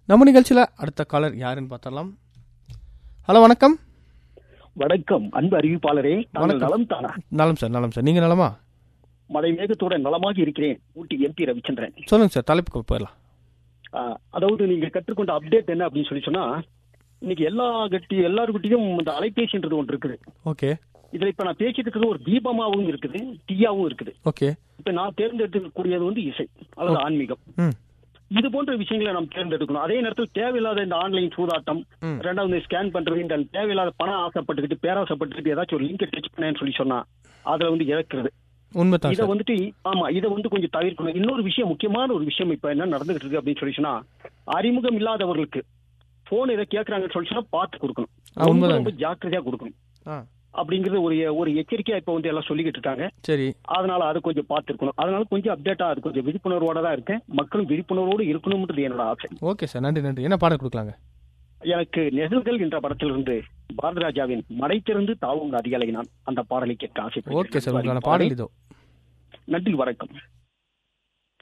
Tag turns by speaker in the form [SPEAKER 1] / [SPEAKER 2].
[SPEAKER 1] நம்ம நிகழ்ச்சியில் அடுத்த காலர் யாருன்னு பார்த்தரலாம் ஹலோ வணக்கம்
[SPEAKER 2] வணக்கம் அன்பு அறிவிப்பாளரே தாங்கள்
[SPEAKER 1] வணக்கம்.
[SPEAKER 2] நலம் தானா
[SPEAKER 1] நலம் சார் நலம் சார் நீங்கள் நலமா
[SPEAKER 2] மழை மேகத்தோட நலமாக இருக்கிறேன் ஊட்டி எம்பி ரவிச்சந்திரன்
[SPEAKER 1] சொல்லுங்கள் சார் தலைப்புக்கு போயிடலாம்
[SPEAKER 2] ஆ, அதாவது நீங்க கற்றுக்கொண்ட அப்டேட் என்ன அப்படின்னு சொல்லி சொன்னா இன்னைக்கு எல்லா கட்டி எல்லாருக்கிட்டையும் இந்த அலைபேசின்றது ஒன்று இருக்குது
[SPEAKER 1] ஓகே
[SPEAKER 2] இதுல இப்ப நான் பேசிட்டு இருக்கிறது ஒரு தீபமாவும் இருக்குது தீயாவும் இருக்குது
[SPEAKER 1] ஓகே
[SPEAKER 2] இப்ப நான் தேர்ந்தெடுக்கக்கூடியது வந்து இசை அல்லது ஆன்மீகம்
[SPEAKER 1] ம்
[SPEAKER 2] இது போன்ற விஷயங்களை நாம் தேர்ந்தெடுக்கணும் அதே நேரத்தில் தேவையில்லாத இந்த ஆன்லைன் சூதாட்டம்
[SPEAKER 1] ம்.
[SPEAKER 2] ரெண்டாவது ஸ்கேன் பண்றது இந்த தேவையில்லாத பணம் ஆசைப்பட்டுக்கிட்டு பேராசைப்பட்டுக்கிட்டு ஏதாச்சும் ஒரு லிங்க் டச் பண்ணேன்னு சொல்லி சொன்னா அதுல வந்து இழக்கிறது
[SPEAKER 1] உண்மைதான்
[SPEAKER 2] இத
[SPEAKER 1] சார்
[SPEAKER 2] வந்துட்டு ஆமா இத வந்து கொஞ்சம் தவிர்க்கணும் இன்னொரு விஷயம் முக்கியமான ஒரு விஷயம் இப்ப என்ன நடந்துகிட்டு இருக்கு அப்படின்னு சொல்லி சொன்னா அறிமுகம் இல்லாதவர்களுக்கு போன் இதை கேக்குறாங்கன்னு சொல்லி சொன்னா பார்த்து கொடுக்கணும்
[SPEAKER 1] ஆ,
[SPEAKER 2] ரொம்ப
[SPEAKER 1] உண்மைதாங்க.
[SPEAKER 2] ரொம்ப ஜாக்கிரதையா கொடுக்கணும்
[SPEAKER 1] ஆ
[SPEAKER 2] அப்படிங்கறது ஒரு ஒரு எச்சரிக்கையா இப்ப வந்து எல்லாம் சொல்லிக்கிட்டு இருக்காங்க
[SPEAKER 1] சரி
[SPEAKER 2] அதனால அது கொஞ்சம் பார்த்துருக்கணும் அதனால கொஞ்சம் அப்டேட்டா அது கொஞ்சம் விழிப்புணர்வோட தான் இருக்கேன் மக்களும் விழிப்புணர்வோடு இருக்கணும்ன்றது என்னோட ஆசை
[SPEAKER 1] ஓகே சார் நன்றி நன்றி என்ன பாடல் கொடுக்கலாங்க
[SPEAKER 2] எனக்கு நெகிழ்கள் என்ற படத்திலிருந்து பாரதிராஜாவின் மடை திறந்து தாவும் அதிகாலை நான் அந்த பாடலை கேட்க ஆசைப்படுகிறேன்
[SPEAKER 1] ஓகே சார் உங்களுக்கான பாடல் இதோ
[SPEAKER 2] நன்றி வணக்கம்